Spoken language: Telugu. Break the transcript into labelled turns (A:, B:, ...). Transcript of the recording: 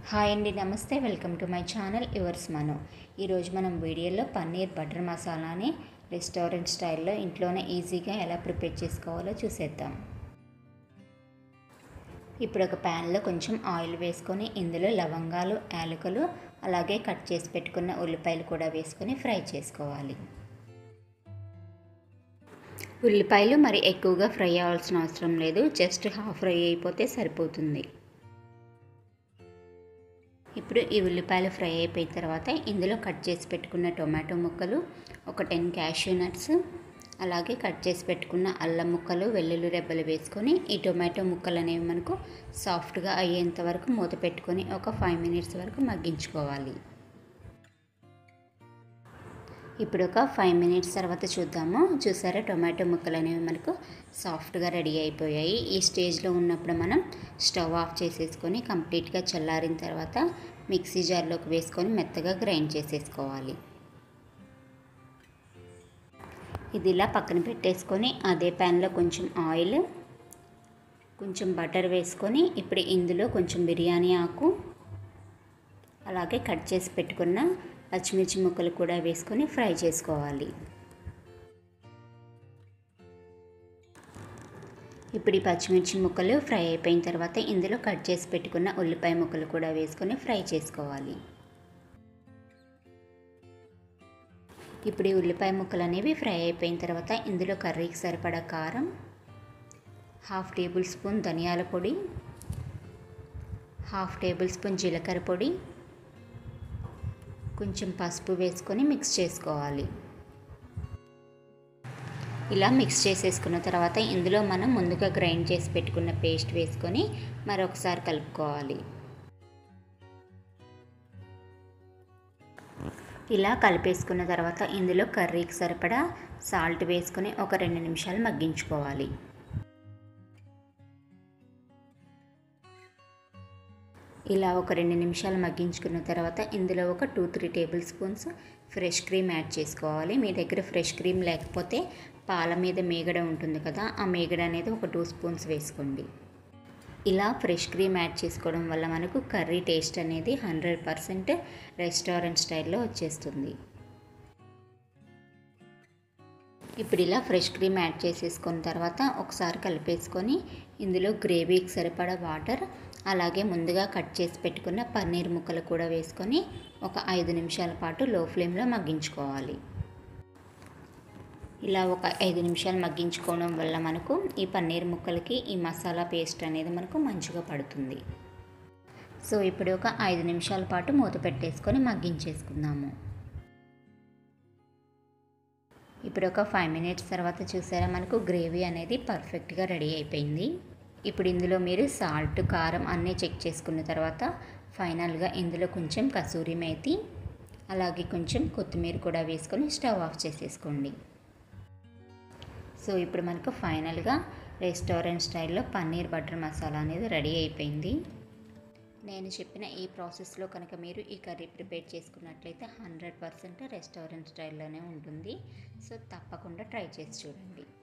A: హాయ్ అండి నమస్తే welcome to my channel yours Manu ఈరోజు మనం వీడియోలో పన్నీర్ బటర్ మసాలాని రెస్టారెంట్ స్టైల్లో ఇంట్లోనే ఈజీగా ఎలా ప్రిపేర్ చేసుకోవాలో చూసేద్దాం ఇప్పుడు ఒక ప్యాన్లో కొంచెం ఆయిల్ వేసుకొని ఇందులో లవంగాలు యాలకులు అలాగే కట్ చేసి పెట్టుకున్న ఉల్లిపాయలు కూడా వేసుకొని ఫ్రై చేసుకోవాలి ఉల్లిపాయలు మరి ఎక్కువగా ఫ్రై అవ్వాల్సిన అవసరం లేదు జస్ట్ హాఫ్ ఫ్రై అయిపోతే సరిపోతుంది ఇప్పుడు ఈ ఉల్లిపాయలు ఫ్రై అయిపోయిన తర్వాత ఇందులో కట్ చేసి పెట్టుకున్న టొమాటో ముక్కలు ఒక టెన్ క్యాష్యూ నట్స్ అలాగే కట్ చేసి పెట్టుకున్న అల్లం ముక్కలు వెల్లుల్లి రెబ్బలు వేసుకొని ఈ టొమాటో ముక్కలు అనేవి మనకు సాఫ్ట్గా అయ్యేంత వరకు మూత పెట్టుకొని ఒక ఫైవ్ మినిట్స్ వరకు మగ్గించుకోవాలి ఇప్పుడు ఒక ఫైవ్ మినిట్స్ తర్వాత చూద్దాము చూసారా టొమాటో ముక్కలు అనేవి మనకు సాఫ్ట్గా రెడీ అయిపోయాయి ఈ స్టేజ్లో ఉన్నప్పుడు మనం స్టవ్ ఆఫ్ చేసేసుకొని కంప్లీట్గా చల్లారిన తర్వాత మిక్సీ జార్లోకి వేసుకొని మెత్తగా గ్రైండ్ చేసేసుకోవాలి ఇది ఇలా పక్కన పెట్టేసుకొని అదే ప్యాన్లో కొంచెం ఆయిల్ కొంచెం బటర్ వేసుకొని ఇప్పుడు ఇందులో కొంచెం బిర్యానీ ఆకు అలాగే కట్ చేసి పెట్టుకున్న పచ్చిమిర్చి ముక్కలు కూడా వేసుకొని ఫ్రై చేసుకోవాలి ఇప్పుడు ఈ పచ్చిమిర్చి ముక్కలు ఫ్రై అయిపోయిన తర్వాత ఇందులో కట్ చేసి పెట్టుకున్న ఉల్లిపాయ ముక్కలు కూడా వేసుకొని ఫ్రై చేసుకోవాలి ఇప్పుడు ఈ ఉల్లిపాయ ముక్కలు అనేవి ఫ్రై అయిపోయిన తర్వాత ఇందులో కర్రీకి సరిపడా కారం హాఫ్ టేబుల్ స్పూన్ ధనియాల పొడి హాఫ్ టేబుల్ స్పూన్ జీలకర్ర పొడి కొంచెం పసుపు వేసుకొని మిక్స్ చేసుకోవాలి ఇలా మిక్స్ చేసేసుకున్న తర్వాత ఇందులో మనం ముందుగా గ్రైండ్ చేసి పెట్టుకున్న పేస్ట్ వేసుకొని మరొకసారి కలుపుకోవాలి ఇలా కలిపేసుకున్న తర్వాత ఇందులో కర్రీకి సరిపడా సాల్ట్ వేసుకొని ఒక రెండు నిమిషాలు మగ్గించుకోవాలి ఇలా ఒక రెండు నిమిషాలు మగ్గించుకున్న తర్వాత ఇందులో ఒక two three tablespoons fresh cream add చేసుకోవాలి మీ దగ్గర ఫ్రెష్ క్రీమ్ లేకపోతే పాల మీద మేగడ ఉంటుంది కదా ఆ మేగడ అనేది ఒక టూ స్పూన్స్ వేసుకోండి ఇలా ఫ్రెష్ క్రీమ్ యాడ్ చేసుకోవడం వల్ల మనకు కర్రీ టేస్ట్ అనేది హండ్రెడ్ పర్సెంట్ రెస్టారెంట్ స్టైల్లో వచ్చేస్తుంది ఇప్పుడు ఇలా ఫ్రెష్ క్రీమ్ యాడ్ చేసేసుకున్న తర్వాత ఒకసారి కలిపేసుకొని ఇందులో గ్రేవీకి సరిపడా వాటర్ అలాగే ముందుగా కట్ చేసి పెట్టుకున్న పన్నీర్ ముక్కలు కూడా వేసుకొని ఒక ఐదు నిమిషాల పాటు లో ఫ్లేమ్లో మగ్గించుకోవాలి ఇలా ఒక ఐదు నిమిషాలు మగ్గించుకోవడం వల్ల మనకు ఈ పన్నీర్ ముక్కలకి ఈ మసాలా పేస్ట్ అనేది మనకు మంచిగా పడుతుంది సో ఇప్పుడు ఒక ఐదు నిమిషాల పాటు మూత పెట్టేసుకొని మగ్గించేసుకుందాము ఇప్పుడు ఒక ఫైవ్ మినిట్స్ తర్వాత చూసారా మనకు గ్రేవీ అనేది పర్ఫెక్ట్గా రెడీ అయిపోయింది ఇప్పుడు ఇందులో మీరు సాల్ట్ కారం అన్నీ చెక్ చేసుకున్న తర్వాత ఫైనల్గా ఇందులో కొంచెం కసూరి మేతి అలాగే కొంచెం కొత్తిమీర కూడా వేసుకొని స్టవ్ ఆఫ్ చేసేసుకోండి సో ఇప్పుడు మనకు ఫైనల్గా రెస్టారెంట్ స్టైల్లో పన్నీర్ బటర్ మసాలా అనేది రెడీ అయిపోయింది నేను చెప్పిన ఈ ప్రాసెస్లో కనుక మీరు ఈ కర్రీ ప్రిపేర్ చేసుకున్నట్లయితే హండ్రెడ్ పర్సెంట్ రెస్టారెంట్ స్టైల్లోనే ఉంటుంది సో తప్పకుండా ట్రై చేసి చూడండి